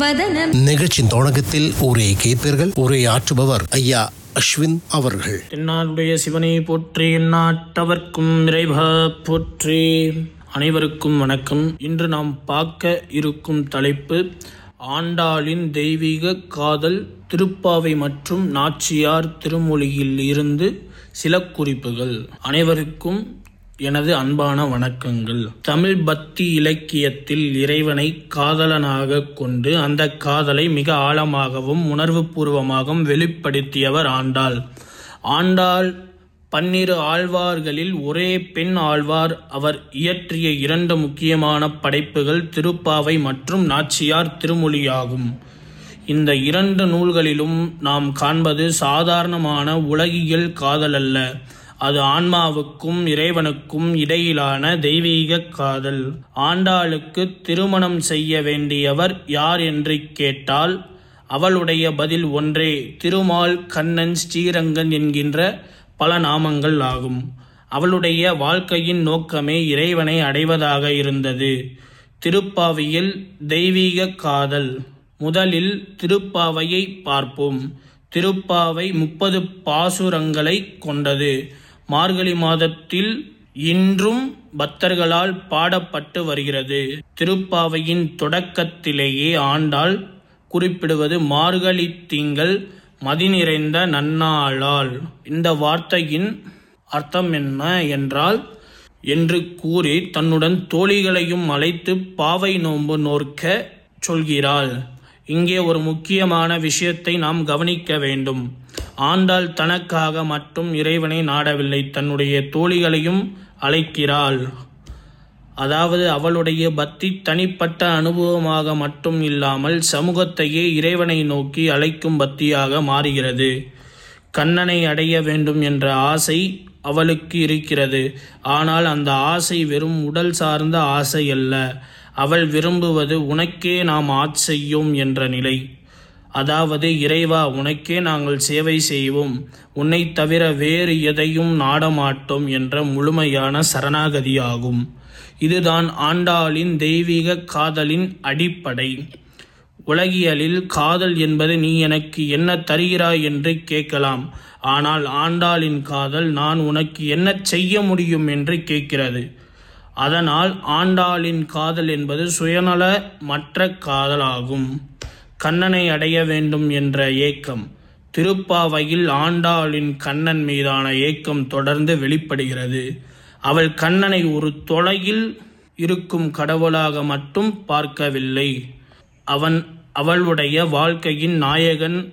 வதனம் நிகழ்ச்சியின் தொடக்கத்தில் உரையை கேட்பீர்கள் உரையை ஆற்றுபவர் ஐயா அஸ்வின் அவர்கள் தென்னாடுடைய சிவனை போற்றி எந்நாட்டவர்க்கும் இறைவா போற்றி அனைவருக்கும் வணக்கம் இன்று நாம் பார்க்க இருக்கும் தலைப்பு ஆண்டாளின் தெய்வீக காதல் திருப்பாவை மற்றும் நாச்சியார் திருமொழியில் இருந்து சில குறிப்புகள் அனைவருக்கும் எனது அன்பான வணக்கங்கள் தமிழ் பக்தி இலக்கியத்தில் இறைவனை காதலனாக கொண்டு அந்த காதலை மிக ஆழமாகவும் உணர்வுபூர்வமாகவும் வெளிப்படுத்தியவர் ஆண்டாள் ஆண்டாள் பன்னிரு ஆழ்வார்களில் ஒரே பெண் ஆழ்வார் அவர் இயற்றிய இரண்டு முக்கியமான படைப்புகள் திருப்பாவை மற்றும் நாச்சியார் திருமொழியாகும் இந்த இரண்டு நூல்களிலும் நாம் காண்பது சாதாரணமான உலகியல் காதல் அல்ல அது ஆன்மாவுக்கும் இறைவனுக்கும் இடையிலான தெய்வீக காதல் ஆண்டாளுக்கு திருமணம் செய்ய வேண்டியவர் யார் என்று கேட்டால் அவளுடைய பதில் ஒன்றே திருமால் கண்ணன் ஸ்ரீரங்கன் என்கின்ற பல நாமங்கள் ஆகும் அவளுடைய வாழ்க்கையின் நோக்கமே இறைவனை அடைவதாக இருந்தது திருப்பாவையில் தெய்வீக காதல் முதலில் திருப்பாவையை பார்ப்போம் திருப்பாவை முப்பது பாசுரங்களை கொண்டது மார்கழி மாதத்தில் இன்றும் பக்தர்களால் பாடப்பட்டு வருகிறது திருப்பாவையின் தொடக்கத்திலேயே ஆண்டாள் குறிப்பிடுவது மார்கழி திங்கள் மதி நிறைந்த நன்னாளால் இந்த வார்த்தையின் அர்த்தம் என்ன என்றால் என்று கூறி தன்னுடன் தோழிகளையும் அழைத்து பாவை நோன்பு நோற்க சொல்கிறாள் இங்கே ஒரு முக்கியமான விஷயத்தை நாம் கவனிக்க வேண்டும் ஆண்டாள் தனக்காக மட்டும் இறைவனை நாடவில்லை தன்னுடைய தோழிகளையும் அழைக்கிறாள் அதாவது அவளுடைய பக்தி தனிப்பட்ட அனுபவமாக மட்டும் இல்லாமல் சமூகத்தையே இறைவனை நோக்கி அழைக்கும் பக்தியாக மாறுகிறது கண்ணனை அடைய வேண்டும் என்ற ஆசை அவளுக்கு இருக்கிறது ஆனால் அந்த ஆசை வெறும் உடல் சார்ந்த ஆசை அல்ல அவள் விரும்புவது உனக்கே நாம் ஆட்செய்யோம் என்ற நிலை அதாவது இறைவா உனக்கே நாங்கள் சேவை செய்வோம் உன்னை தவிர வேறு எதையும் நாடமாட்டோம் என்ற முழுமையான சரணாகதியாகும் இதுதான் ஆண்டாளின் தெய்வீக காதலின் அடிப்படை உலகியலில் காதல் என்பது நீ எனக்கு என்ன தருகிறாய் என்று கேட்கலாம் ஆனால் ஆண்டாளின் காதல் நான் உனக்கு என்ன செய்ய முடியும் என்று கேட்கிறது அதனால் ஆண்டாளின் காதல் என்பது சுயநல மற்ற காதலாகும் கண்ணனை அடைய வேண்டும் என்ற ஏக்கம் திருப்பாவையில் ஆண்டாளின் கண்ணன் மீதான ஏக்கம் தொடர்ந்து வெளிப்படுகிறது அவள் கண்ணனை ஒரு தொலையில் இருக்கும் கடவுளாக மட்டும் பார்க்கவில்லை அவன் அவளுடைய வாழ்க்கையின் நாயகன்